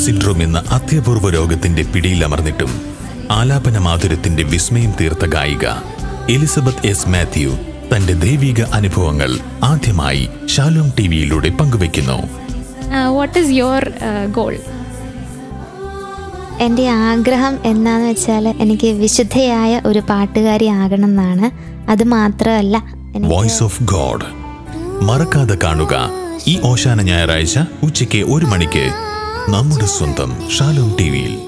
syndrome എന്ന അത്യപൂർവ രോഗത്തിന്റെ പിടിയിലമർന്നിട്ടും ആലാപന മാധുര്യത്തിന്റെ വിസ്മയം തീർത്ത ഗായിക എലിസബത്ത് എസ് മാത്യു തന്റെ ദൈവിക അനുഭവങ്ങൾ ആദ്യമായി ഷാലോം ടി വിയിലൂടെ പങ്കുവയ്ക്കുന്നു വാട്ട് ഈസ് യുവർ ഗോൾ എൻ്റെ ആഗ്രഹം എന്താന്ന് വെച്ചാൽ എനിക്ക് വിശുദ്ധയായ ഒരു പാട്ടുകാരി ആകണം എന്നാണ് അത് മാത്രമല്ല എനിക്ക് വോയിസ് ഓഫ് ഗോഡ് മറക്കാതെ കാണുക ഈ ഓശാന ഞായറാഴ്ച ഉച്ചയ്ക്ക് ഒരു മണിക്ക് നമ്മുടെ സ്വന്തം ഷാലോം ടി വിയിൽ